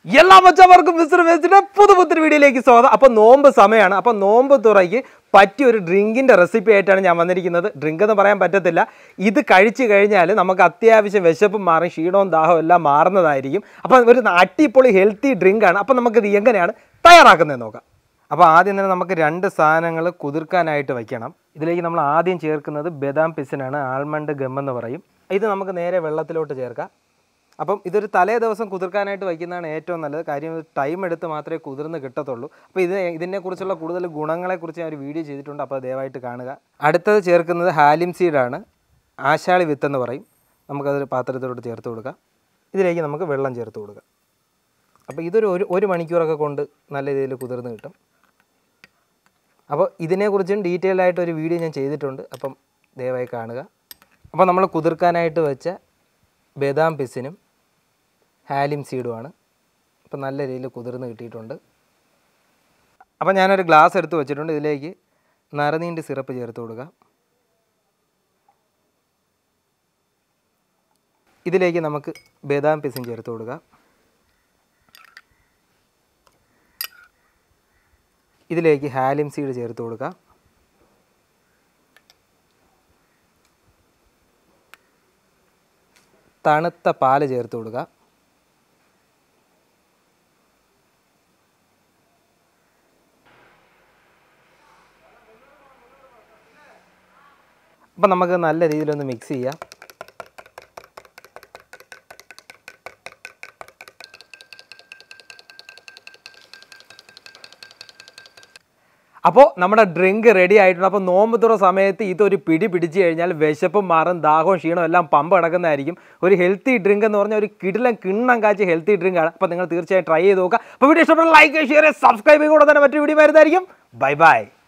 എല്ലാ മച്ചവർക്കും മിസ്റ്റർ വേസ്റ്റിന്റെ പുതു പുത്തിരി വീഡിയോയിലേക്ക് സ്വാഗതം അപ്പോൾ നോമ്പ് സമയമാണ് അപ്പോൾ നോമ്പ് തുറയ്ക്ക് പറ്റിയ ഒരു ഡ്രിങ്കിൻ്റെ റെസിപ്പി ആയിട്ടാണ് ഞാൻ വന്നിരിക്കുന്നത് ഡ്രിങ്ക് എന്ന് പറയാൻ പറ്റത്തില്ല ഇത് കഴിച്ചു കഴിഞ്ഞാൽ നമുക്ക് അത്യാവശ്യം വിശപ്പും മാറും ക്ഷീണവും ദാഹവും എല്ലാം മാറുന്നതായിരിക്കും അപ്പോൾ ഒരു അടിപൊളി ഹെൽത്തി ഡ്രിങ്കാണ് അപ്പോൾ നമുക്കിത് എങ്ങനെയാണ് തയ്യാറാക്കുന്നത് നോക്കാം അപ്പോൾ ആദ്യം തന്നെ നമുക്ക് രണ്ട് സാധനങ്ങൾ കുതിർക്കാനായിട്ട് വയ്ക്കണം ഇതിലേക്ക് നമ്മൾ ആദ്യം ചേർക്കുന്നത് ബദാം പിസിനാണ് ആൽമണ്ട് ഗം എന്ന് പറയും ഇത് നമുക്ക് നേരെ വെള്ളത്തിലോട്ട് ചേർക്കാം അപ്പം ഇതൊരു തലേ ദിവസം കുതിർക്കാനായിട്ട് വയ്ക്കുന്നതാണ് ഏറ്റവും നല്ലത് കാര്യം ഇത് ടൈം എടുത്ത് മാത്രമേ കുതിർന്ന് കിട്ടത്തുള്ളൂ അപ്പോൾ ഇത് ഇതിനെക്കുറിച്ചുള്ള കൂടുതൽ ഗുണങ്ങളെക്കുറിച്ച് ഞാൻ ഒരു വീഡിയോ ചെയ്തിട്ടുണ്ട് അപ്പോൾ ദയവായിട്ട് കാണുക അടുത്തത് ചേർക്കുന്നത് ഹാലിം സീഡാണ് ആശാളി വിത്ത് എന്ന് പറയും നമുക്കതൊരു പാത്രത്തിലോട്ട് ചേർത്ത് കൊടുക്കാം ഇതിലേക്ക് നമുക്ക് വെള്ളം ചേർത്ത് കൊടുക്കാം അപ്പോൾ ഇതൊരു ഒരു ഒരു മണിക്കൂറൊക്കെ കൊണ്ട് നല്ല രീതിയിൽ കുതിർന്ന് കിട്ടും അപ്പോൾ ഇതിനെക്കുറിച്ചും ഡീറ്റെയിൽ ആയിട്ട് ഒരു വീഡിയോ ഞാൻ ചെയ്തിട്ടുണ്ട് അപ്പം ദയവായി കാണുക അപ്പോൾ നമ്മൾ കുതിർക്കാനായിട്ട് വെച്ച ബദാം പിസിനും ഹാലിം സീഡുമാണ് അപ്പോൾ നല്ല രീതിയിൽ കുതിർന്ന് കിട്ടിയിട്ടുണ്ട് അപ്പോൾ ഞാനൊരു ഗ്ലാസ് എടുത്ത് വെച്ചിട്ടുണ്ട് ഇതിലേക്ക് നരനീണ്ട് സിറപ്പ് ചേർത്ത് കൊടുക്കുക ഇതിലേക്ക് നമുക്ക് ബദാം പിസിൻ ചേർത്ത് കൊടുക്കുക ഇതിലേക്ക് ഹാലിം സീഡ് ചേർത്ത് കൊടുക്കുക തണുത്ത പാല് ചേർത്ത് കൊടുക്കുക അപ്പം നമുക്ക് നല്ല രീതിയിലൊന്ന് മിക്സ് ചെയ്യാം അപ്പോൾ നമ്മുടെ ഡ്രിങ്ക് റെഡി ആയിട്ടുണ്ട് അപ്പോൾ നോമ്പ് തുറ സമയത്ത് ഇതൊരു പിടി പിടിച്ചു കഴിഞ്ഞാൽ വിശപ്പും മാറും ദാഹവും ക്ഷീണവും എല്ലാം പമ്പ് കിടക്കുന്നതായിരിക്കും ഒരു ഹെൽത്തി ഡ്രിങ്ക് എന്ന് പറഞ്ഞാൽ ഒരു കിടിലം കിണ്ണം കാച്ചി ഹെൽത്തി ഡ്രിങ്ക് ആണ് അപ്പോൾ നിങ്ങൾ തീർച്ചയായും ട്രൈ ചെയ്ത് നോക്കുക അപ്പോൾ വീഡിയോ ഇഷ്ടപ്പെട്ട ലൈക്ക് ഷെയർ സബ്സ്ക്രൈബ് കൂടെ തന്നെ മറ്റൊരു വീഡിയോ വരുന്നതായിരിക്കും ബൈ ബൈ